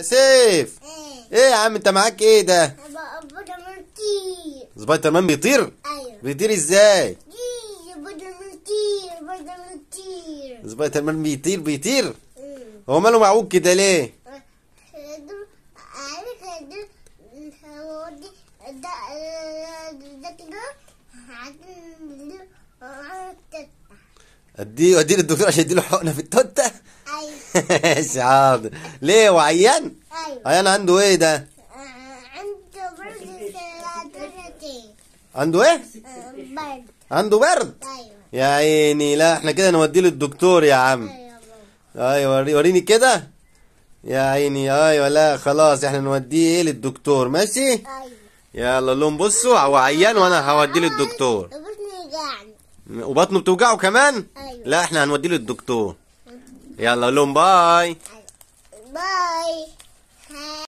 سيف ايه ايه يا عم انت معاك ايه ده بدل من كتير سبايدر مان بيطير ايوه بيطير ازاي كتير بدل من كتير بدل من كتير سبايدر مان بيطير بيطير هو ماله معوج كده ليه خدوا عارف خدوا هو دي ده ده كده عشان اديه اديه للدكتور عشان يديله حقنه في التوته ايوه ماشي حاضر ليه هو عيان ايوه عيان عنده ايه ده عنده برد سنتين عنده ايه برد عنده برد ايوه يا عيني لا احنا كده نوديه للدكتور يا عم ايوه بابا. ايوه وري- وريني كده يا عيني ايوه لا خلاص احنا نوديه ايه للدكتور ماشي ايوه يلا لهم بصوا هو عيان وانا هوديه للدكتور بطني وجعني وبطنه بتوجعه كمان ايوه لا احنا هنوديه للدكتور يلا لهم باي باي